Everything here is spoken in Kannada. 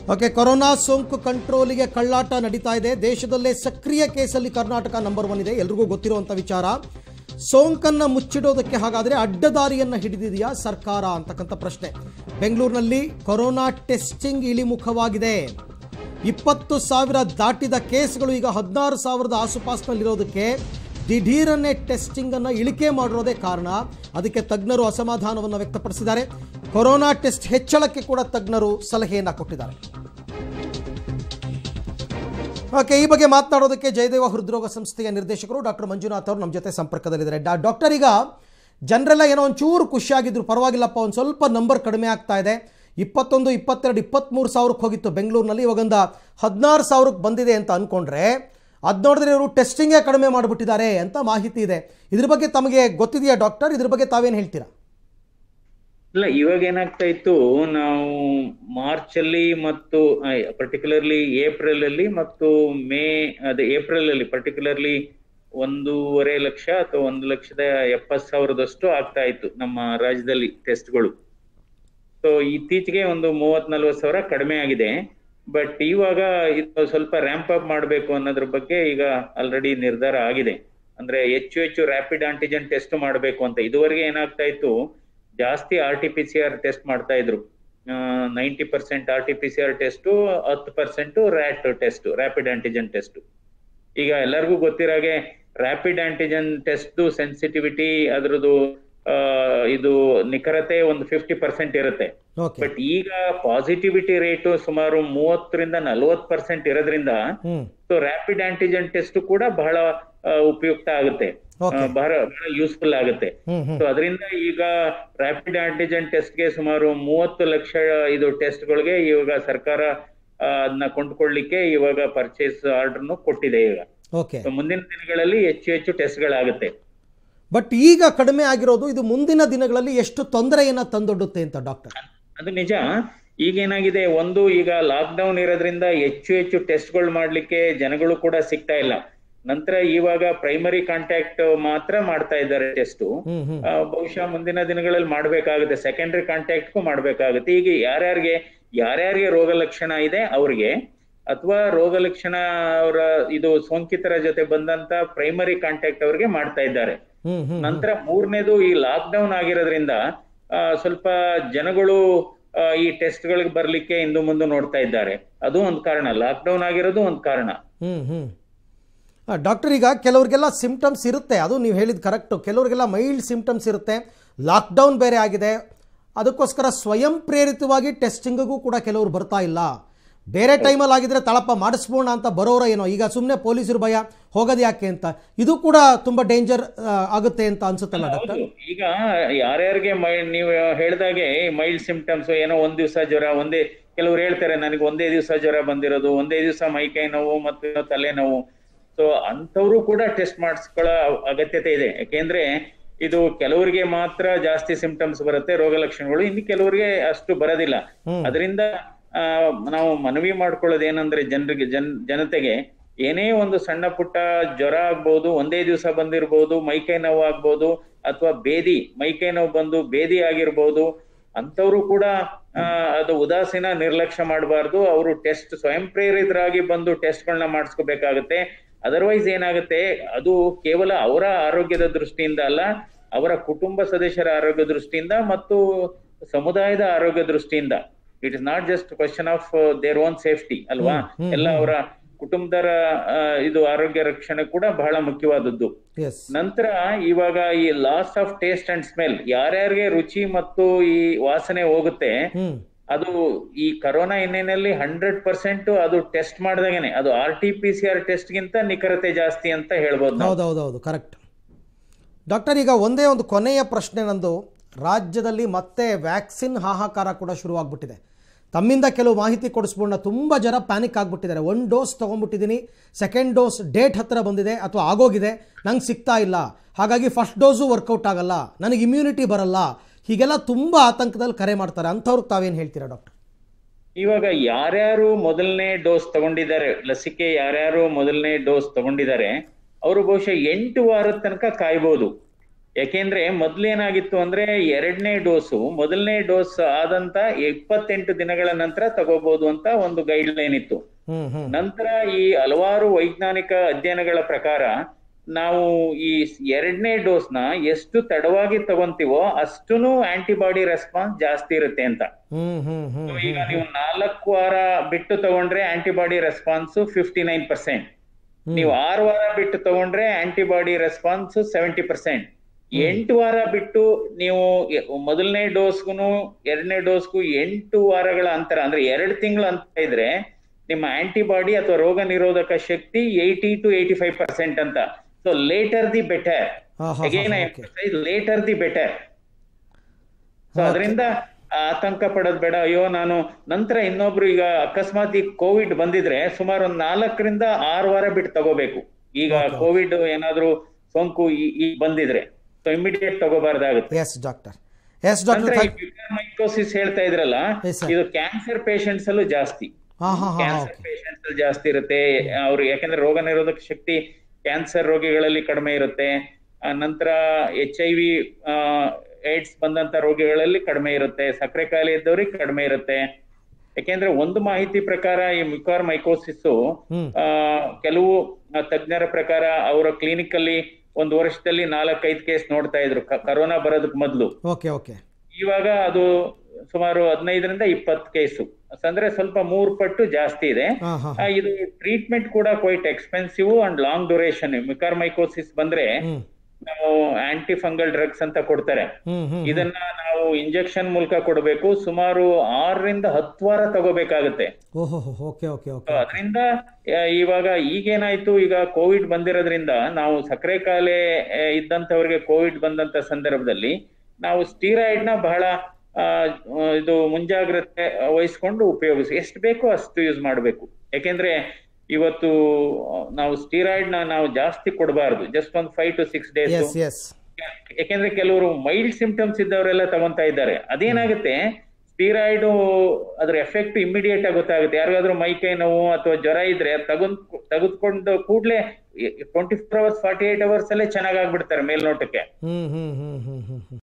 ಓಕೆ ಕೊರೋನಾ ಸೋಂಕು ಕಂಟ್ರೋಲಿಗೆ ಕಳ್ಳಾಟ ನಡೀತಾ ಇದೆ ದೇಶದಲ್ಲೇ ಸಕ್ರಿಯ ಕೇಸಲ್ಲಿ ಕರ್ನಾಟಕ ನಂಬರ್ ಒನ್ ಇದೆ ಎಲ್ರಿಗೂ ಗೊತ್ತಿರುವಂಥ ವಿಚಾರ ಸೋಂಕನ್ನು ಮುಚ್ಚಿಡೋದಕ್ಕೆ ಹಾಗಾದರೆ ಅಡ್ಡದಾರಿಯನ್ನು ಹಿಡಿದಿದೆಯಾ ಸರ್ಕಾರ ಅಂತಕ್ಕಂಥ ಪ್ರಶ್ನೆ ಬೆಂಗಳೂರಿನಲ್ಲಿ ಕೊರೋನಾ ಟೆಸ್ಟಿಂಗ್ ಇಳಿಮುಖವಾಗಿದೆ ಇಪ್ಪತ್ತು ಸಾವಿರ ದಾಟಿದ ಕೇಸ್ಗಳು ಈಗ ಹದಿನಾರು ಸಾವಿರದ ಆಸುಪಾಸಿನಲ್ಲಿರೋದಕ್ಕೆ ದಿಢೀರನ್ನೇ ಟೆಸ್ಟಿಂಗ್ ಅನ್ನು ಇಳಿಕೆ ಮಾಡಿರೋದೇ ಕಾರಣ ಅದಕ್ಕೆ ತಜ್ಞರು ಅಸಮಾಧಾನವನ್ನು ವ್ಯಕ್ತಪಡಿಸಿದ್ದಾರೆ ಕೊರೋನಾ ಟೆಸ್ಟ್ ಹೆಚ್ಚಳಕ್ಕೆ ಕೂಡ ತಜ್ಞರು ಸಲಹೆಯನ್ನು ಕೊಟ್ಟಿದ್ದಾರೆ ಓಕೆ ಈ ಬಗ್ಗೆ ಮಾತನಾಡೋದಕ್ಕೆ ಜಯದೇವ ಹೃದ್ರೋಗ ಸಂಸ್ಥೆಯ ನಿರ್ದೇಶಕರು ಡಾಕ್ಟರ್ ಮಂಜುನಾಥ್ ಅವರು ನಮ್ಮ ಜೊತೆ ಸಂಪರ್ಕದಲ್ಲಿದ್ದಾರೆ ಡಾ ಡಾಕ್ಟರ್ ಈಗ ಜನರೆಲ್ಲ ಏನೋ ಒಂಚೂರು ಖುಷಿಯಾಗಿದ್ರು ಪರವಾಗಿಲ್ಲಪ್ಪ ಒಂದು ಸ್ವಲ್ಪ ನಂಬರ್ ಕಡಿಮೆ ಆಗ್ತಾ ಇದೆ ಇಪ್ಪತ್ತೊಂದು ಇಪ್ಪತ್ತೆರಡು ಇಪ್ಪತ್ತ್ಮೂರು ಸಾವಿರಕ್ಕೆ ಹೋಗಿತ್ತು ಬೆಂಗಳೂರಿನಲ್ಲಿ ಇವಾಗೊಂದು ಹದಿನಾರು ಸಾವಿರಕ್ಕೆ ಬಂದಿದೆ ಅಂತ ಅಂದ್ಕೊಂಡ್ರೆ ಅದು ನೋಡಿದ್ರೆ ಇವರು ಟೆಸ್ಟಿಂಗೇ ಕಡಿಮೆ ಮಾಡಿಬಿಟ್ಟಿದ್ದಾರೆ ಅಂತ ಮಾಹಿತಿ ಇದೆ ಇದ್ರ ಬಗ್ಗೆ ತಮಗೆ ಗೊತ್ತಿದೆಯಾ ಡಾಕ್ಟರ್ ಇದ್ರ ಬಗ್ಗೆ ತಾವೇನು ಹೇಳ್ತೀರಾ ಇಲ್ಲ ಇವಾಗ ಏನಾಗ್ತಾ ಇತ್ತು ನಾವು ಮಾರ್ಚ್ ಅಲ್ಲಿ ಮತ್ತು ಪರ್ಟಿಕ್ಯುಲರ್ಲಿ ಏಪ್ರಿಲ್ ಅಲ್ಲಿ ಮತ್ತು ಮೇ ಅದೇ ಏಪ್ರಿಲ್ ಅಲ್ಲಿ ಪರ್ಟಿಕ್ಯುಲರ್ಲಿ ಒಂದೂವರೆ ಲಕ್ಷ ಅಥವಾ ಒಂದು ಲಕ್ಷದ ಎಪ್ಪತ್ ಸಾವಿರದಷ್ಟು ಆಗ್ತಾ ಇತ್ತು ನಮ್ಮ ರಾಜ್ಯದಲ್ಲಿ ಟೆಸ್ಟ್ಗಳು ಸೊ ಇತ್ತೀಚೆಗೆ ಒಂದು ಮೂವತ್ ನಲ್ವತ್ ಸಾವಿರ ಕಡಿಮೆ ಆಗಿದೆ ಬಟ್ ಇವಾಗ ಇದು ಸ್ವಲ್ಪ ರ್ಯಾಂಪ್ ಅಪ್ ಮಾಡಬೇಕು ಅನ್ನೋದ್ರ ಬಗ್ಗೆ ಈಗ ಆಲ್ರೆಡಿ ನಿರ್ಧಾರ ಆಗಿದೆ ಅಂದ್ರೆ ಹೆಚ್ಚು ಹೆಚ್ಚು ರ್ಯಾಪಿಡ್ ಆಂಟಿಜೆನ್ ಟೆಸ್ಟ್ ಮಾಡಬೇಕು ಅಂತ ಇದುವರೆಗೆ ಏನಾಗ್ತಾ ಇತ್ತು ಜಾಸ್ತಿ R T P C R test ಮಾಡ್ತಾ ಇದ್ರು ninety percent R T P C R test ಹತ್ತು percent RAT test rapid antigen test ಈಗ ಎಲ್ಲರಿಗೂ ಗೊತ್ತಿರಾಗೆ ರ್ಯಾಪಿಡ್ ಆಂಟಿಜೆನ್ ಟೆಸ್ಟ್ ಸೆನ್ಸಿಟಿವಿಟಿ ಅದ್ರದ್ದು ಆ, ಇದು ನಿಖರತೆ ಒಂದು ಫಿಫ್ಟಿ ಪರ್ಸೆಂಟ್ ಇರುತ್ತೆ ಓಕೆ ಬಟ್ ಈಗ ಪಾಸಿಟಿವಿಟಿ ರೇಟು ಸುಮಾರು ಮೂವತ್ತರಿಂದ ನಲವತ್ ಪರ್ಸೆಂಟ್ ಇರೋದ್ರಿಂದ ಹ್ಞೂ ಸೊ ರ್ಯಾಪಿಡ್ ಆಂಟಿಜೆನ್ ಟೆಸ್ಟ್ ಕೂಡ ಬಹಳ ಆ, ಉಪಯುಕ್ತ ಆಗುತ್ತೆ ಆ, ಓಕೆ ಬಹಳ ಬಹಳ ಯೂಸ್ಫುಲ್ ಆಗುತ್ತೆ ಹ್ಞೂ ಹ್ಞೂ ಸೊ ಅದರಿಂದ ಈಗ ರ್ಯಾಪಿಡ್ ಆಂಟಿಜೆನ್ ಟೆಸ್ಟ್ಗೆ ಸುಮಾರು ಮೂವತ್ತು ಲಕ್ಷ ಇದು ಟೆಸ್ಟ್ಗಳಿಗೆ ಇವಾಗ ಸರ್ಕಾರ ಆ, ಅದನ್ನ ಕೊಂಡ್ಕೊಳ್ಳಿಕ್ಕೆ ಇವಾಗ ಪರ್ಚೇಸ್ ಆರ್ಡರ್ನು ಕೊಟ್ಟಿದೆ ಈಗ ಓಕೆ ಸೊ ಮುಂದಿನ ದಿನಗಳಲ್ಲಿ ಹೆಚ್ಚು ಹೆಚ್ಚು ಟೆಸ್ಟ್ಗಳಾಗುತ್ತೆ ಬಟ್ ಈಗ ಕಡಿಮೆ ಆಗಿರೋದು ಇದು ಮುಂದಿನ ದಿನಗಳಲ್ಲಿ ಎಷ್ಟು ತೊಂದರೆಯನ್ನು ತಂದೊಡ್ಡುತ್ತೆ ಅಂತ ಡಾಕ್ಟರ್ ಅದು ನಿಜ ಈಗ ಏನಾಗಿದೆ ಒಂದು ಈಗ ಲಾಕ್ ಡೌನ್ ಇರೋದ್ರಿಂದ ಹೆಚ್ಚು ಹೆಚ್ಚು ಟೆಸ್ಟ್ಗಳು ಮಾಡ್ಲಿಕ್ಕೆ ಜನಗಳು ಕೂಡ ಸಿಗ್ತಾ ಇಲ್ಲ ನಂತರ ಇವಾಗ ಪ್ರೈಮರಿ ಕಾಂಟ್ಯಾಕ್ಟ್ ಮಾತ್ರ ಮಾಡ್ತಾ ಇದ್ದಾರೆ ಟೆಸ್ಟ್ ಹ್ಮ್ ಹ್ಮ್ ಬಹುಶಃ ಮುಂದಿನ ದಿನಗಳಲ್ಲಿ ಮಾಡ್ಬೇಕಾಗುತ್ತೆ ಸೆಕೆಂಡರಿ ಕಾಂಟ್ಯಾಕ್ಟ್ಗೂ ಮಾಡ್ಬೇಕಾಗುತ್ತೆ ಈಗ ಯಾರ್ಯಾರಿಗೆ ಯಾರ್ಯಾರಿಗೆ ರೋಗ ಲಕ್ಷಣ ಇದೆ ಅವ್ರಿಗೆ ಅಥವಾ ರೋಗ ಲಕ್ಷಣ ಅವರ ಇದು ಸೋಂಕಿತರ ಜೊತೆ ಬಂದಂತ ಪ್ರೈಮರಿ ಕಾಂಟ್ಯಾಕ್ಟ್ ಅವ್ರಿಗೆ ಮಾಡ್ತಾ ಇದ್ದಾರೆ ಹ್ಮ್ ಹ್ಮ್ ನಂತರ ಮೂರನೇದು ಈ ಲಾಕ್ ಡೌನ್ ಆಗಿರೋದ್ರಿಂದ ಆ, ಸ್ವಲ್ಪ ಜನಗಳು ಆ, ಈ ಟೆಸ್ಟ್ ಗಳಿಗೆ ಬರ್ಲಿಕ್ಕೆ ಇಂದು ಮುಂದೆ ನೋಡ್ತಾ ಇದ್ದಾರೆ ಅದು ಒಂದು ಕಾರಣ ಲಾಕ್ ಡೌನ್ ಆಗಿರೋದು ಒಂದು ಕಾರಣ ಹ್ಮ್ ಹ್ಮ್ ಆ, ಡಾಕ್ಟರ್ ಈಗ ಕೆಲವ್ರಿಗೆಲ್ಲ ಸಿಂಪ್ಟಮ್ಸ್ ಇರುತ್ತೆ ಅದು ನೀವು ಹೇಳಿದ ಕರೆಕ್ಟು ಕೆಲವ್ರಿಗೆಲ್ಲ ಮೈಲ್ಡ್ ಸಿಂಪ್ಟಮ್ಸ್ ಇರುತ್ತೆ ಲಾಕ್ಡೌನ್ ಬೇರೆ ಆಗಿದೆ ಅದಕ್ಕೋಸ್ಕರ ಸ್ವಯಂ ಪ್ರೇರಿತವಾಗಿ ಟೆಸ್ಟಿಂಗಿಗೂ ಕೂಡ ಕೆಲವರು ಬರ್ತಾ ಇಲ್ಲ ಬೇರೆ ಟೈಮಲ್ಲಿ ಆಗಿದ್ರೆ ತಳಪ ಮಾಡಿಸ್ಬೋಣ ಅಂತ ಬರೋರ ಏನೋ ಈಗ ಸುಮ್ಮನೆ ಪೊಲೀಸರು ಭಯ ಹೋಗೋದು ಯಾಕೆ ಅಂತ ಇದು ಕೂಡ ತುಂಬ ಡೇಂಜರ್ ಆಗುತ್ತೆ ಅಂತ ಅನ್ಸುತ್ತಲ್ಲ ಡಾಕ್ಟರ್ ಹೌದು ಈಗ ಯಾರ್ಯಾರಿಗೆ ಮೈ ನೀವು ಹೇಳ್ದಾಗೆ ಮೈಲ್ಡ್ ಸಿಂಪ್ಟಮ್ಸ್ ಏನೋ ಒಂದ್ ದಿವಸ ಜ್ವರ ಒಂದೇ ಕೆಲವ್ರು ಹೇಳ್ತಾರೆ ನನಗೆ ಒಂದೇ ದಿವಸ ಜ್ವರ ಬಂದಿರೋದು ಒಂದೇ ದಿವಸ ಮೈಕೈ ನೋವು ಮತ್ತು ತಲೆನೋವು ಸೊ ಅಂಥವ್ರು ಕೂಡ ಟೆಸ್ಟ್ ಮಾಡಿಸ್ಕೊಳ್ಳೋ ಅಗತ್ಯತೆ ಇದೆ ಯಾಕೆಂದ್ರೆ ಇದು ಕೆಲವರಿಗೆ ಮಾತ್ರ ಜಾಸ್ತಿ ಸಿಂಪ್ಟಮ್ಸ್ ಬರುತ್ತೆ ರೋಗ ಲಕ್ಷಣಗಳು ಇನ್ನು ಕೆಲವರಿಗೆ ಅಷ್ಟು ಬರೋದಿಲ್ಲ ಹ್ಮ್. ಅದರಿಂದ ಆ, ನಾವು ಮನವಿ ಮಾಡ್ಕೊಳ್ಳೋದು ಏನಂದ್ರೆ ಜನರಿಗೆ ಜನ್ ಜನತೆಗೆ ಏನೇ ಒಂದು ಸಣ್ಣ ಪುಟ್ಟ ಜ್ವರ ಆಗ್ಬೋದು ಒಂದೇ ದಿವಸ ಬಂದಿರ್ಬೋದು ಮೈಕೈ ನೋವು ಆಗ್ಬೋದು ಅಥವಾ ಬೇದಿ ಮೈಕೈ ನೋವು ಬಂದು ಬೇದಿ ಆಗಿರ್ಬೋದು ಅಂತವ್ರು ಕೂಡ ಆ, ಅದು ಉದಾಸೀನ ನಿರ್ಲಕ್ಷ್ಯ ಮಾಡಬಾರ್ದು ಅವರು ಟೆಸ್ಟ್ ಸ್ವಯಂ ಪ್ರೇರಿತರಾಗಿ ಬಂದು ಟೆಸ್ಟ್ಗಳನ್ನ ಮಾಡಿಸ್ಕೋಬೇಕಾಗುತ್ತೆ ಅದರ್ವೈಸ್ ಏನಾಗುತ್ತೆ ಅದು ಕೇವಲ ಅವರ ಆರೋಗ್ಯದ ದೃಷ್ಟಿಯಿಂದ ಅಲ್ಲ ಅವರ ಕುಟುಂಬ ಸದಸ್ಯರ ಆರೋಗ್ಯ ದೃಷ್ಟಿಯಿಂದ ಮತ್ತು ಸಮುದಾಯದ ಆರೋಗ್ಯ ದೃಷ್ಟಿಯಿಂದ it is not just question of their own safety ಅಲ್ವಾ ಹ್ಮ್, ಎಲ್ಲ ಅವರ ಕುಟುಂಬದರ ಆ, ಇದು ಆರೋಗ್ಯ ರಕ್ಷಣೆ ಕೂಡ ಬಹಳ ಮುಖ್ಯವಾದದ್ದು ಎಸ್ ನಂತರ ಇವಾಗ ಈ loss of taste and smell ಯಾರ್ಯಾರಿಗೆ ರುಚಿ ಮತ್ತು ಈ ವಾಸನೆ ಹೋಗುತ್ತೆ ಹ್ಮ್ ಅದು ಈ ಕರೋನಾ ಎಣ್ಣೆನಲ್ಲಿ ಹಂಡ್ರೆಡ್ ಪರ್ಸೆಂಟ್ ಅದು ಟೆಸ್ಟ್ ಮಾಡಿದಾಗನೆ ಅದು R T P C R test ಗಿಂತ ನಿಖರತೆ ಜಾಸ್ತಿ ಅಂತ ಹೇಳ್ಬೋದು ನಾವು ಹೌದೌದೌದು ಕರೆಕ್ಟ್ ಡಾಕ್ಟರ್ ಈಗ ಒಂದೇ ಒಂದು ಕೊನೆಯ ಪ್ರಶ್ನೆ ನಂದು ರಾಜ್ಯದಲ್ಲಿ ಮತ್ತೆ ವ್ಯಾಕ್ಸಿನ್ ಹಾಹಾಕಾರ ಕೂಡ ಶುರುವಾಗ್ಬಿಟ್ಟಿದೆ ತಮ್ಮಿಂದ ಕೆಲವು ಮಾಹಿತಿ ಕೊಡಿಸ್ಬೋಣ ತುಂಬ ಜನ ಪ್ಯಾನಿಕ್ ಆಗಿಬಿಟ್ಟಿದ್ದಾರೆ ಒಂದು ಡೋಸ್ ತೊಗೊಂಡ್ಬಿಟ್ಟಿದ್ದೀನಿ ಸೆಕೆಂಡ್ ಡೋಸ್ ಡೇಟ್ ಹತ್ತಿರ ಬಂದಿದೆ ಅಥವಾ ಆಗೋಗಿದೆ ನಂಗೆ ಸಿಗ್ತಾ ಇಲ್ಲ ಹಾಗಾಗಿ ಫಸ್ಟ್ ಡೋಸು ವರ್ಕೌಟ್ ಆಗಲ್ಲ ನನಗೆ ಇಮ್ಯುನಿಟಿ ಬರಲ್ಲ ಹೀಗೆಲ್ಲ ತುಂಬ ಆತಂಕದಲ್ಲಿ ಕರೆ ಮಾಡ್ತಾರೆ ಅಂಥವ್ರಿಗೆ ತಾವೇನು ಹೇಳ್ತೀರಾ ಡಾಕ್ಟರ್ ಇವಾಗ ಯಾರ್ಯಾರು ಮೊದಲನೇ ಡೋಸ್ ತಗೊಂಡಿದ್ದಾರೆ ಲಸಿಕೆ ಯಾರ್ಯಾರು ಮೊದಲನೇ ಡೋಸ್ ತಗೊಂಡಿದ್ದಾರೆ ಅವರು ಬಹುಶಃ ಎಂಟು ವಾರದ ತನಕ ಕಾಯ್ಬೋದು ಯಾಕೆಂದ್ರೆ ಮೊದ್ಲೇನಾಗಿತ್ತು ಅಂದ್ರೆ ಎರಡನೇ ಡೋಸು ಮೊದಲನೇ ಡೋಸ್ ಆದಂತ ಇಪ್ಪತ್ತೆಂಟು ದಿನಗಳ ನಂತರ ತಗೋಬಹುದು ಅಂತ ಒಂದು ಗೈಡ್ ಲೈನ್ ಇತ್ತು ಹ್ಮ್ ಹ್ಮ್ ನಂತರ ಈ ಹಲವಾರು ವೈಜ್ಞಾನಿಕ ಅಧ್ಯಯನಗಳ ಪ್ರಕಾರ ನಾವು ಈ ಎರಡನೇ ಡೋಸ್ನ ಎಷ್ಟು ತಡವಾಗಿ ತಗೊಂತೀವೋ ಅಷ್ಟುನು ಆಂಟಿಬಾಡಿ ರೆಸ್ಪಾನ್ಸ್ ಜಾಸ್ತಿ ಇರುತ್ತೆ ಅಂತ ಹ್ಮ್ ಹ್ಮ್ ಹ್ಮ್ So, ಈಗ ನೀವು ನಾಲ್ಕು ವಾರ ಬಿಟ್ಟು ತಗೊಂಡ್ರೆ antibody response fifty nine percent ನೀವು ಆರು ವಾರ ಬಿಟ್ಟು ತಗೊಂಡ್ರೆ ಆಂಟಿಬಾಡಿ ರೆಸ್ಪಾನ್ಸ್ ಸೆವೆಂಟಿ ಪರ್ಸೆಂಟ್ ಎಂಟು ವಾರ ಬಿಟ್ಟು ನೀವು ಎ- ಮೊದಲನೇ ಡೋಸ್ಗೂ ಎರಡನೇ ಡೋಸ್ಗೂ ಎಂಟು ವಾರಗಳ ಅಂತರ ಅಂದ್ರೆ ಎರಡು ತಿಂಗಳ ಅಂತರ ಇದ್ರೆ ನಿಮ್ಮ ಆಂಟಿಬಾಡಿ ಅಥವಾ ರೋಗ ನಿರೋಧಕ ಶಕ್ತಿ eighty two eighty five percent ಅಂತ ಸೊ ಲೇಟರ್ ದಿ ಬೆಟರ್ ಹಾ ಹಾ again I later the better so ಅದರಿಂದ ಆತಂಕ ಪಡೋದ್ ಬೇಡ ಅಯ್ಯೋ ನಾನು ನಂತರ ಇನ್ನೊಬ್ರು ಈಗ ಅಕಸ್ಮಾತ್ ಈ ಕೋವಿಡ್ ಬಂದಿದ್ರೆ ಸುಮಾರು ಒಂದ್ ನಾಲ್ಕರಿಂದ ಆರು ವಾರ ಬಿಟ್ಟು ತಗೋಬೇಕು ಈಗ ಕೋವಿಡ್ ಏನಾದ್ರೂ ಸೋಂಕು ಈ- ಈಗ ಬಂದಿದ್ರೆ ಸೊ ಇಮಿಡಿಯೇಟ್ ತಗೋಬಾರ್ದಾಗುತ್ತೆ ಎಸ್ ಡಾಕ್ಟರ್ ಎಸ್ ಡಾಕ್ಟರ್ ನಂತರ ಮೈಕೋಸಿಸ್ ಹೇಳ್ತಾ ಇದ್ರಲ್ಲ Yes, sir. ಇದು ಕ್ಯಾನ್ಸರ್ ಪೇಷಂಟ್ಸ್ ಅಲ್ಲೂ ಜಾಸ್ತಿ ಹಾ ಹಾ ಹಾ ಕ್ಯಾನ್ಸರ್ ಪೇಷಂಟ್ಸ್ ಅಲ್ಲಿ ಜಾಸ್ತಿ ಇರುತ್ತೆ ಅವ್ರು ಯಾಕಂದ್ರೆ ರೋಗ ನಿರೋಧಕ ಶಕ್ತಿ ಕ್ಯಾನ್ಸರ್ ರೋಗಿಗಳಲ್ಲಿ ಕಡಿಮೆ ಇರುತ್ತೆ ಆ, ನಂತರ ಎಚ್ ಐ ವಿ ಏಡ್ಸ್ ಬಂದಂತ ರೋಗಿಗಳಲ್ಲಿ ಕಡಿಮೆ ಇರುತ್ತೆ ಸಕ್ಕರೆ ಕಾಯಿಲೆ ಇದ್ದವ್ರಿಗೆ ಕಡಿಮೆ ಇರುತ್ತೆ ಯಾಕೆಂದ್ರೆ ಒಂದು ಮಾಹಿತಿ ಪ್ರಕಾರ ಈ ಮ್ಯುಕಾರ್ ಮೈಕೋಸಿಸ್ ಹ್ಮ್ ಆ, ಕೆಲವು ಆ, ತಜ್ಞರ ಪ್ರಕಾರ ಅವರ ಕ್ಲಿನಿಕ್ ಅಲ್ಲಿ ಒಂದು ವರ್ಷದಲ್ಲಿ ನಾಲ್ಕೈದು ಕೇಸ್ ನೋಡ್ತಾ ಇದ್ರು ಕ- ಕರೋನಾ ಬರೋದಕ್ ಮೊದಲು ಓಕೆ ಓಕೆ ಇವಾಗ ಅದು ಸುಮಾರು ಹದಿನೈದರಿಂದ ಇಪ್ಪತ್ತು ಕೇಸು ಅಂದ್ರೆ ಸ್ವಲ್ಪ ಮೂರು ಪಟ್ಟು ಜಾಸ್ತಿ ಇದೆ ಹಾ ಹಾ ಆ, ಇದು ಟ್ರೀಟ್ಮೆಂಟ್ ಕೂಡ quite expensive and long duration mucormycosis ಬಂದ್ರೆ ಹ್ಮ್ ನಾವು ಆಂಟಿ ಫಂಗಲ್ ಡ್ರಗ್ಸ್ ಅಂತ ಕೊಡ್ತಾರೆ ಹ್ಮ್ ಹ್ಮ್ ಇದನ್ನ ನಾವು ಇಂಜೆಕ್ಷನ್ ಮೂಲಕ ಕೊಡಬೇಕು ಸುಮಾರು ಆರರಿಂದ ಹತ್ತು ವಾರ ತಗೋಬೇಕಾಗುತ್ತೆ ಓಹೋ ಓಕೆ ಓಕೆ ಓಕೆ ಅದರಿಂದ ಇವಾಗ ಈಗೇನಾಯ್ತು ಈಗ ಕೋವಿಡ್ ಬಂದಿರೋದ್ರಿಂದ ನಾವು ಸಕ್ಕರೆ ಕಾಯಿಲೆ ಆ, ಇದ್ದಂಥವ್ರಿಗೆ ಕೋವಿಡ್ ಬಂದಂತ ಸಂದರ್ಭದಲ್ಲಿ ನಾವು ಸ್ಟೀರಾಯ್ಡ್ ನ ಬಹಳ ಆ, ಇದು ಮುಂಜಾಗ್ರತೆ ವಹಿಸ್ಕೊಂಡು ಉಪಯೋಗಿಸಿ ಎಷ್ಟು ಬೇಕೋ ಅಷ್ಟು ಯೂಸ್ ಮಾಡಬೇಕು ಯಾಕೆಂದ್ರೆ ಇವತ್ತು ನಾವು ಸ್ಟೀರಾಯ್ಡ್ ನ ನಾವು ಜಾಸ್ತಿ ಕೊಡಬಾರ್ದು ಜಸ್ಟ್ ಒಂದು five to six days yes yes ಯಾಕೆಂದ್ರೆ ಕೆಲವರು ಮೈಲ್ಡ್ ಸಿಂಪ್ಟಮ್ಸ್ ಇದ್ದವರೆಲ್ಲ ತಗೊಂತಾ ಇದ್ದಾರೆ ಅದೇನಾಗುತ್ತೆ ಸ್ಟೀರಾಯ್ಡ್ ಅದ್ರ ಎಫೆಕ್ಟ್ ಇಮಿಡಿಯೇಟ್ ಆಗಿ ಗೊತ್ತಾಗುತ್ತೆ ಯಾರಿಗಾದ್ರೂ ಮೈಕೈ ನೋವು ಅಥವಾ ಜ್ವರ ಇದ್ರೆ ತಗೊಂಡ್ ತೆಗೆದುಕೊಂಡು ಕೂಡ್ಲೆ twenty four hours forty eight hours ಅಲ್ಲೇ ಚೆನ್ನಾಗಾಗ್ಬಿಡ್ತಾರೆ ಮೇಲ್ನೋಟಕ್ಕೆ ಹ್ಮ್ ಹ್ಮ್ ಹ್ಮ್ ಹ್ಮ್ ಹ್ಮ್ ಹ್ಮ್